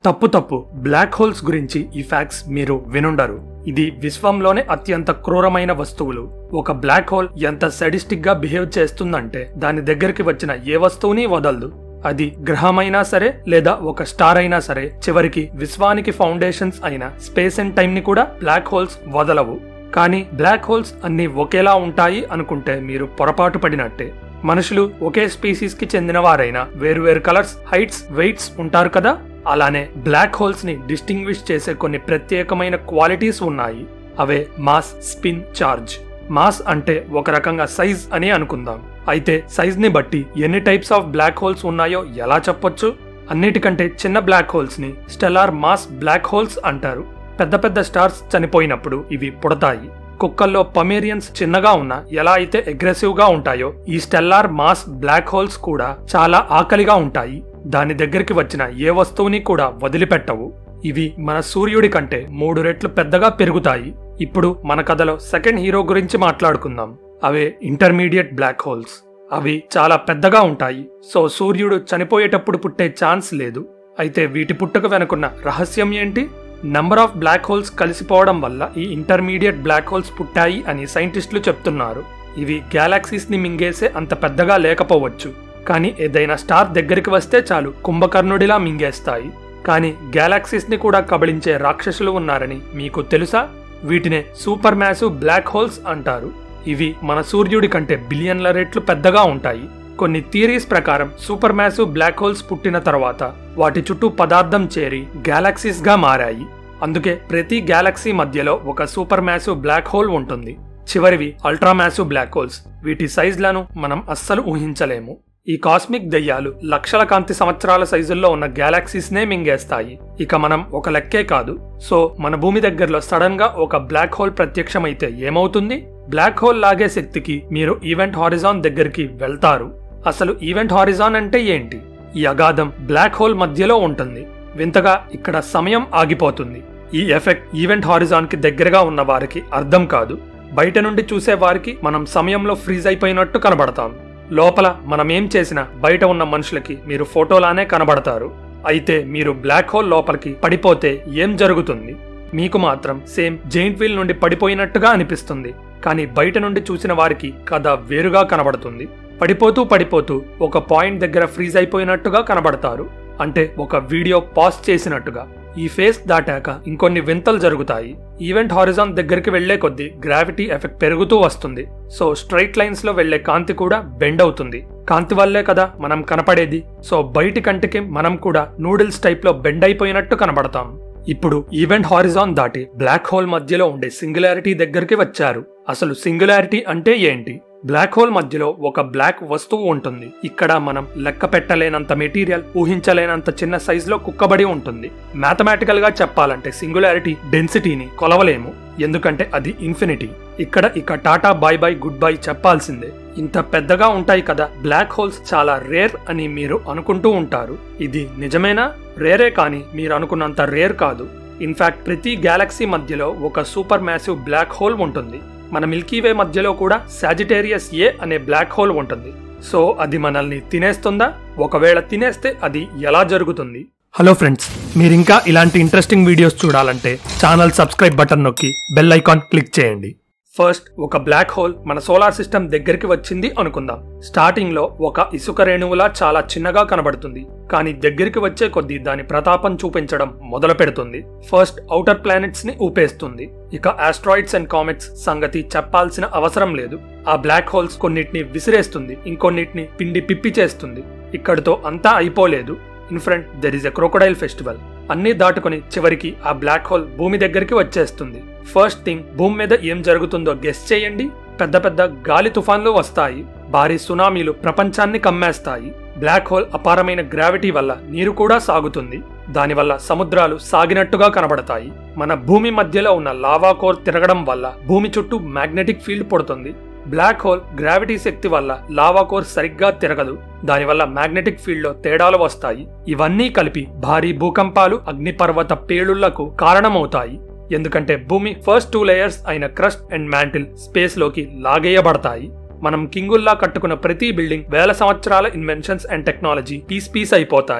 తప్పు తప్పు black holes గురించి ఈ ఫ్యాక్ట్స్ మీరు వినుండరు ఇది విశ్వంలోనే అత్యంత క్రూరమైన వస్తువులు ఒక బ్లాక్ హోల్ ఎంత సడిస్టిక్ గా బిహేవ్ చేస్తుందంటే దాని దగ్గరికి వచ్చిన ఏ వస్తువుని వదలదు అది గ్రహమైనా సరే లేదా ఒక స్టార్ అయినా సరే చివరికి విశ్వానికి ఫౌండేషన్స్ అయిన స్పేస్ అండ్ టైం ని కూడా బ్లాక్ హోల్స్ వదలవు కానీ బ్లాక్ హోల్స్ అన్ని ఒకేలా ఉంటాయి అనుకుంటే మీరు పొరపాటు పడినట్టే మనుషులు ఒకే స్పీసీస్ కి చెందిన వారైనా వేరువేరు కలర్స్ హైట్స్ వెయిట్స్ ఉంటారు కదా అలానే బ్లాక్ హోల్స్ ని డిస్టింగ్విష్ చేసే కొన్ని ప్రత్యేకమైన క్వాలిటీస్ ఉన్నాయి అవే మాస్ స్పిన్ చార్జ్ మాస్ అంటే ఒక రకంగా సైజ్ అని అనుకుందాం అయితే సైజ్ ని బట్టి ఎన్ని టైప్స్ ఆఫ్ బ్లాక్ హోల్స్ ఉన్నాయో ఎలా చెప్పొచ్చు అన్నిటికంటే చిన్న బ్లాక్ హోల్స్ ని స్టెలార్ మాస్ బ్లాక్ హోల్స్ అంటారు పెద్ద పెద్ద స్టార్స్ చనిపోయినప్పుడు ఇవి పుడతాయి కుక్కల్లో పమేరియన్స్ చిన్నగా ఉన్నా ఎలా అయితే అగ్రెసివ్ గా ఉంటాయో ఈ స్టెల్లార్ మాస్ బ్లాక్ హోల్స్ కూడా చాలా ఆకలిగా ఉంటాయి దాని దగ్గరికి వచ్చిన ఏ వస్తువుని కూడా వదిలిపెట్టవు ఇవి మన సూర్యుడి కంటే మూడు రెట్లు పెద్దగా పెరుగుతాయి ఇప్పుడు మన కథలో సెకండ్ హీరో గురించి మాట్లాడుకుందాం అవే ఇంటర్మీడియట్ బ్లాక్ హోల్స్ అవి చాలా పెద్దగా ఉంటాయి సో సూర్యుడు చనిపోయేటప్పుడు పుట్టే ఛాన్స్ లేదు అయితే వీటి పుట్టుక వెనుకున్న రహస్యం ఏంటి నంబర్ ఆఫ్ బ్లాక్ హోల్స్ కలిసిపోవడం వల్ల ఈ ఇంటర్మీడియట్ బ్లాక్ హోల్స్ పుట్టాయి అని సైంటిస్టులు చెప్తున్నారు ఇవి గ్యాలాక్సీస్ ని మింగేసే అంత పెద్దగా లేకపోవచ్చు కానీ ఏదైనా స్టార్ దగ్గరికి వస్తే చాలు కుంభకర్ణుడిలా మింగేస్తాయి కానీ గ్యాలాక్సీస్ ని కూడా కబళించే రాక్షసులు ఉన్నారని మీకు తెలుసా వీటినే సూపర్ మ్యాసివ్ బ్లాక్ హోల్స్ అంటారు ఇవి మన సూర్యుడి కంటే బిలియన్ల రెట్లు పెద్దగా ఉంటాయి కొన్ని థియరీస్ ప్రకారం సూపర్ మ్యాసివ్ బ్లాక్ హోల్స్ పుట్టిన తర్వాత వాటి చుట్టూ పదార్థం చేరి గ్యాలక్సీస్ గా మారాయి అందుకే ప్రతి గ్యాలక్సీ మధ్యలో ఒక సూపర్ మ్యాసివ్ బ్లాక్ హోల్ ఉంటుంది చివరివి అల్ట్రా మ్యాసివ్ బ్లాక్ హోల్స్ వీటి సైజ్లను మనం అస్సలు ఊహించలేము ఈ కాస్మిక్ దయ్యాలు లక్షల కాంతి సంవత్సరాల సైజుల్లో ఉన్న గ్యాలక్సీస్ నే మింగేస్తాయి ఇక మనం ఒక లెక్కే కాదు సో మన భూమి దగ్గరలో సడన్ గా ఒక బ్లాక్ హోల్ ప్రత్యక్షమైతే ఏమవుతుంది బ్లాక్ హోల్ లాగే శక్తికి మీరు ఈవెంట్ హారిజాన్ దగ్గరికి వెళ్తారు అసలు ఈవెంట్ హారిజాన్ అంటే ఏంటి ఈ అగాధం బ్లాక్ హోల్ మధ్యలో ఉంటుంది వింతగా ఇక్కడ సమయం ఆగిపోతుంది ఈ ఎఫెక్ట్ ఈవెంట్ హారిజాన్ కి దగ్గరగా ఉన్న వారికి అర్థం కాదు బయట నుండి చూసే వారికి మనం సమయంలో ఫ్రీజ్ అయిపోయినట్టు కనబడతాం లోపల మనం ఏం చేసినా బయట ఉన్న మనుషులకి మీరు ఫోటోలానే కనబడతారు అయితే మీరు బ్లాక్ హోల్ లోపలికి పడిపోతే ఏం జరుగుతుంది మీకు మాత్రం సేమ్ జైంట్ వీల్ నుండి పడిపోయినట్టుగా అనిపిస్తుంది కానీ బయట నుండి చూసిన వారికి కథ వేరుగా కనబడుతుంది పడిపోతూ పడిపోతూ ఒక పాయింట్ దగ్గర ఫ్రీజ్ అయిపోయినట్టుగా కనబడతారు అంటే ఒక వీడియో పాజ్ చేసినట్టుగా ఈ ఫేస్ దాటాక ఇంకొన్ని వింతలు జరుగుతాయి ఈవెంట్ హారిజాన్ దగ్గరికి వెళ్లే కొద్దీ గ్రావిటీ ఎఫెక్ట్ పెరుగుతూ వస్తుంది సో స్ట్రైట్ లైన్స్ లో వెళ్లే కాంతి కూడా బెండ్ అవుతుంది కాంతి వల్లే కదా మనం కనపడేది సో బయటి కంటికి మనం కూడా నూడిల్స్ టైప్ లో బెండ్ అయిపోయినట్టు కనబడతాం ఇప్పుడు ఈవెంట్ హారిజాన్ దాటి బ్లాక్ హోల్ మధ్యలో ఉండే సింగులారిటీ దగ్గరికి వచ్చారు అసలు సింగులారిటీ అంటే ఏంటి బ్లాక్ హోల్ మధ్యలో ఒక బ్లాక్ వస్తువు ఉంటుంది ఇక్కడ మనం లెక్క పెట్టలేనంత మెటీరియల్ ఊహించలేనంత చిన్న సైజ్ లో కుక్కబడి ఉంటుంది మ్యాథమెటికల్ గా చెప్పాలంటే సింగులారిటీ డెన్సిటీని కొలవలేము ఎందుకంటే అది ఇన్ఫినిటీ ఇక్కడ ఇక tata bye bye goodbye చెప్పాల్సిందే ఇంత పెద్దగా ఉంటాయి కదా బ్లాక్ హోల్స్ చాలా రేర్ అని మీరు అనుకుంటూ ఉంటారు ఇది నిజమేనా రేరే కానీ మీరు అనుకున్నంత రేర్ కాదు ఇన్ఫాక్ట్ ప్రతి గ్యాలక్సీ మధ్యలో ఒక సూపర్ మ్యాసివ్ బ్లాక్ హోల్ ఉంటుంది మన మిల్కీవే మధ్యలో కూడా సాజిటేరియస్ ఏ అనే బ్లాక్ హోల్ ఉంటుంది సో అది మనల్ని తినేస్తుందా ఒకవేళ తినేస్తే అది ఎలా జరుగుతుంది హలో ఫ్రెండ్స్ మీరు ఇంకా ఇలాంటి ఇంట్రెస్టింగ్ వీడియోస్ చూడాలంటే ఛానల్ సబ్స్క్రైబ్ బటన్ నొక్కి బెల్ ఐకాన్ క్లిక్ చేయండి ఫస్ట్ ఒక బ్లాక్ హోల్ మన సోలార్ సిస్టమ్ దగ్గరికి వచ్చింది అనుకుందాం స్టార్టింగ్ లో ఒక ఇసుక రేణువులా చాలా చిన్నగా కనబడుతుంది కానీ దగ్గరికి వచ్చే కొద్దీ దాని ప్రతాపం చూపించడం మొదలు పెడుతుంది ఫస్ట్ ఔటర్ ప్లానెట్స్ ని ఊపేస్తుంది ఇక ఆస్ట్రాయిడ్స్ అండ్ కామెట్స్ సంగతి చెప్పాల్సిన అవసరం లేదు ఆ బ్లాక్ హోల్స్ కొన్నిటిని విసిరేస్తుంది ఇంకొన్నిటిని పిండి పిప్పి చేస్తుంది ఇక్కడితో అంతా అయిపోలేదు in front there is a crocodile festival అన్ని దాటుకుని చివరికి ఆ బ్లాక్ హోల్ భూమి దగ్గరికి వచ్చేస్తుంది ఫస్ట్ థింగ్ భూమి మీద ఏం జరుగుతుందో గెస్ చేయండి పెద్ద పెద్ద గాలి తుఫాన్లు వస్తాయి భారీ సునామీలు ప్రపంచాన్ని కమ్మేస్తాయి బ్లాక్ హోల్ అపారమైన గ్రావిటీ వల్ల నీరు కూడా సాగుతుంది దానివల్ల సముద్రాలు సాగినట్టుగా కనబడతాయి మన భూమి మధ్యలో ఉన్న లావా కోర్ తిరగడం వల్ల భూమి చుట్టూ మ్యాగ్నెటిక్ ఫీల్డ్ పుడుతుంది బ్లాక్ హోల్ గ్రావిటీ శక్తి వల్ల లావా కోర్ సరిగ్గా తిరగదు దానివల్ల మ్యాగ్నెటిక్ ఫీల్డ్ లో తేడాలు వస్తాయి ఇవన్నీ కలిపి భారీ భూకంపాలు అగ్నిపర్వత పేలుళ్లకు కారణమవుతాయి ఎందుకంటే భూమి ఫస్ట్ టూ లేయర్స్ అయిన క్రస్ట్ అండ్ మ్యాంటిల్ స్పేస్ లోకి లాగేయబడతాయి మనం కింగుల్లా కట్టుకున్న ప్రతి బిల్డింగ్ వేల సంవత్సరాల inventions and technology piece piece అయిపోతాయి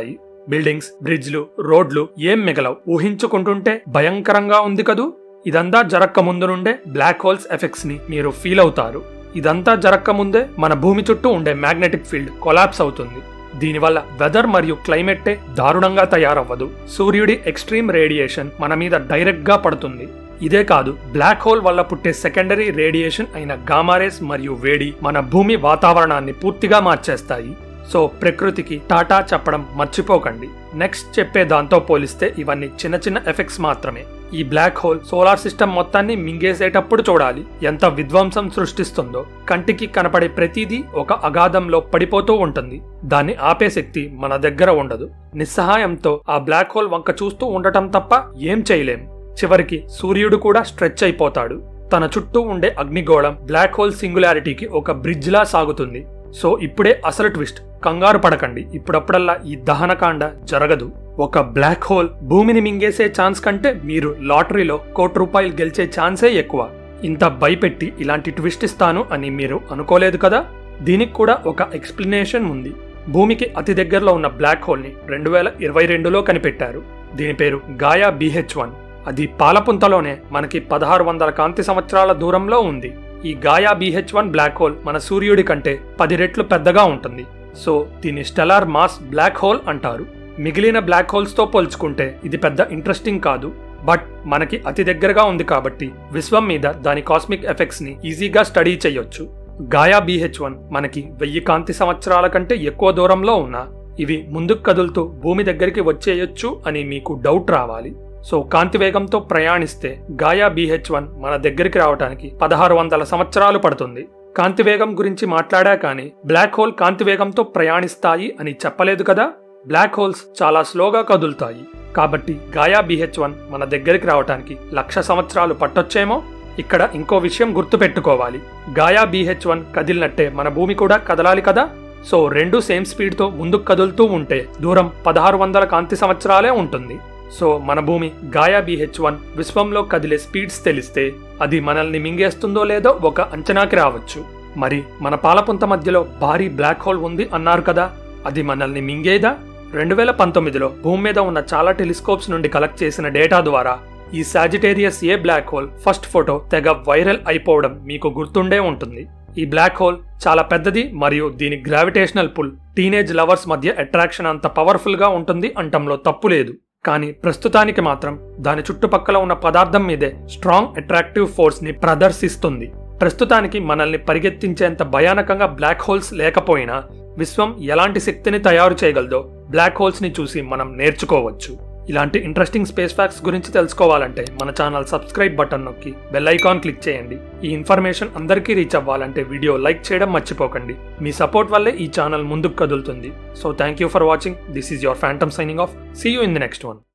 బిల్డింగ్స్ బ్రిడ్జ్లు రోడ్లు ఏం మిగలవు ఊహించుకుంటుంటే భయంకరంగా ఉంది కదూ ఇదంతా జరక్క ముందు నుండే బ్లాక్ హోల్స్ ఎఫెక్ట్స్ ని మీరు ఫీల్ అవుతారు ఇదంతా జరక్క ముందే మన భూమి చుట్టూ ఉండే మ్యాగ్నెటిక్ ఫీల్డ్ కొలాప్స్ అవుతుంది దీనివల్ల వెదర్ మరియు క్లైమేటే దారుణంగా తయారవ్వదు సూర్యుడి ఎక్స్ట్రీమ్ రేడియేషన్ మన మీద డైరెక్ట్ గా పడుతుంది ఇదే కాదు బ్లాక్ హోల్ వల్ల పుట్టే సెకండరీ రేడియేషన్ అయిన గామారేస్ మరియు వేడి మన భూమి వాతావరణాన్ని పూర్తిగా మార్చేస్తాయి సో ప్రకృతికి టాటా చెప్పడం మర్చిపోకండి నెక్స్ట్ చెప్పే దాంతో పోలిస్తే ఇవన్నీ చిన్న చిన్న ఎఫెక్ట్స్ మాత్రమే ఈ బ్లాక్ హోల్ సోలార్ సిస్టమ్ మొత్తాన్ని మింగేసేటప్పుడు చూడాలి ఎంత విధ్వంసం సృష్టిస్తుందో కంటికి కనపడే ప్రతిదీ ఒక అగాధంలో పడిపోతూ ఉంటుంది దాన్ని ఆపే శక్తి మన దగ్గర ఉండదు నిస్సహాయంతో ఆ బ్లాక్ హోల్ వంక చూస్తూ ఉండటం తప్ప ఏం చేయలేం చివరికి సూర్యుడు కూడా స్ట్రెచ్ అయిపోతాడు తన చుట్టూ ఉండే అగ్నిగోళం బ్లాక్ హోల్ సింగులారిటీకి ఒక బ్రిడ్జ్ లా సాగుతుంది సో ఇప్పుడే అసలు ట్విస్ట్ కంగారు పడకండి ఇప్పుడప్పుడల్లా ఈ దహనకాండ జరగదు ఒక బ్లాక్ హోల్ భూమిని మింగేసే ఛాన్స్ కంటే మీరు లాటరీలో కోటి రూపాయలు గెలిచే ఛాన్సే ఎక్కువ ఇంత భయపెట్టి ఇలాంటి ట్విస్ట్ ఇస్తాను అని మీరు అనుకోలేదు కదా దీనికి కూడా ఒక ఎక్స్ప్లెనేషన్ ఉంది భూమికి అతి దగ్గరలో ఉన్న బ్లాక్ హోల్ని రెండు వేల ఇరవై రెండులో కనిపెట్టారు దీని పేరు గాయా బీహెచ్ వన్ అది పాలపుంతలోనే మనకి పదహారు వందల కాంతి సంవత్సరాల దూరంలో ఉంది ఈ Gaia BH one black hole మన సూర్యుడి కంటే పది రెట్లు పెద్దగా ఉంటుంది సో దీన్ని స్టెలార్ మాస్ బ్లాక్ హోల్ అంటారు మిగిలిన బ్లాక్ హోల్స్ తో పోల్చుకుంటే ఇది పెద్ద ఇంట్రెస్టింగ్ కాదు బట్ మనకి అతి దగ్గరగా ఉంది కాబట్టి విశ్వం మీద దాని కాస్మిక్ ఎఫెక్ట్స్ ని ఈజీగా స్టడీ చేయొచ్చు గాయా బీహెచ్ వన్ మనకి వెయ్యి కాంతి సంవత్సరాల కంటే ఎక్కువ దూరంలో ఉన్నా ఇవి ముందుకు కదులుతూ భూమి దగ్గరికి వచ్చేయొచ్చు అని మీకు డౌట్ రావాలి సో కాంతి వేగంతో ప్రయాణిస్తే గాయా బీహెచ్ వన్ మన దగ్గరికి రావడానికి పదహారు వందల సంవత్సరాలు పడుతుంది కాంతి వేగం గురించి మాట్లాడా కానీ బ్లాక్ హోల్ కాంతి వేగంతో ప్రయాణిస్తాయి అని చెప్పలేదు కదా బ్లాక్ హోల్స్ చాలా స్లోగా కదులుతాయి కాబట్టి గాయా బీహెచ్ వన్ మన దగ్గరికి రావడానికి లక్ష సంవత్సరాలు పట్టొచ్చేమో ఇక్కడ ఇంకో విషయం గుర్తుపెట్టుకోవాలి గాయా బీహెచ్ వన్ కదిలినట్టే మన భూమి కూడా కదలాలి కదా సో రెండు సేమ్ స్పీడ్తో ముందుకు కదులుతూ ఉంటే దూరం పదహారు వందల కాంతి సంవత్సరాలే ఉంటుంది సో మన భూమి గాయా బీహెచ్ వన్ విశ్వంలో కదిలే స్పీడ్స్ తెలిస్తే అది మనల్ని మింగేస్తుందో లేదో ఒక అంచనాకి రావచ్చు మరి మన పాలపుంత మధ్యలో భారీ బ్లాక్ హోల్ ఉంది అన్నారు కదా అది మనల్ని మింగేదా రెండు వేల పంతొమ్మిదిలో భూమి మీద ఉన్న చాలా టెలిస్కోప్స్ నుండి కలెక్ట్ చేసిన డేటా ద్వారా ఈ Sagittarius A black hole first photo తెగ వైరల్ అయిపోవడం మీకు గుర్తుండే ఉంటుంది ఈ బ్లాక్ హోల్ చాలా పెద్దది మరియు దీని గ్రావిటేషనల్ పుల్ టీనేజ్ లవర్స్ మధ్య అట్రాక్షన్ అంత పవర్ఫుల్ గా ఉంటుంది అంటంలో తప్పు లేదు కానీ ప్రస్తుతానికి మాత్రం దాని చుట్టుపక్కల ఉన్న పదార్థం మీదే స్ట్రాంగ్ అట్రాక్టివ్ ఫోర్స్ ని ప్రదర్శిస్తుంది ప్రస్తుతానికి మనల్ని పరిగెత్తించేంత భయానకంగా బ్లాక్ హోల్స్ లేకపోయినా విశ్వం ఎలాంటి శక్తిని తయారు చేయగలదో బ్లాక్ హోల్స్ ని చూసి మనం నేర్చుకోవచ్చు ఇలాంటి ఇంట్రెస్టింగ్ స్పేస్ ఫ్యాక్ట్స్ గురించి తెలుసుకోవాలంటే మన ఛానల్ సబ్స్క్రైబ్ బటన్ నొక్కి బెల్ ఐకాన్ క్లిక్ చేయండి ఈ ఇన్ఫర్మేషన్ అందరికీ రీచ్ అవ్వాలంటే వీడియో లైక్ చేయడం మర్చిపోకండి మీ సపోర్ట్ వల్లే ఈ ఛానల్ ముందుకు కదులుతుంది so thank you for watching this is your phantom signing off see you in the next one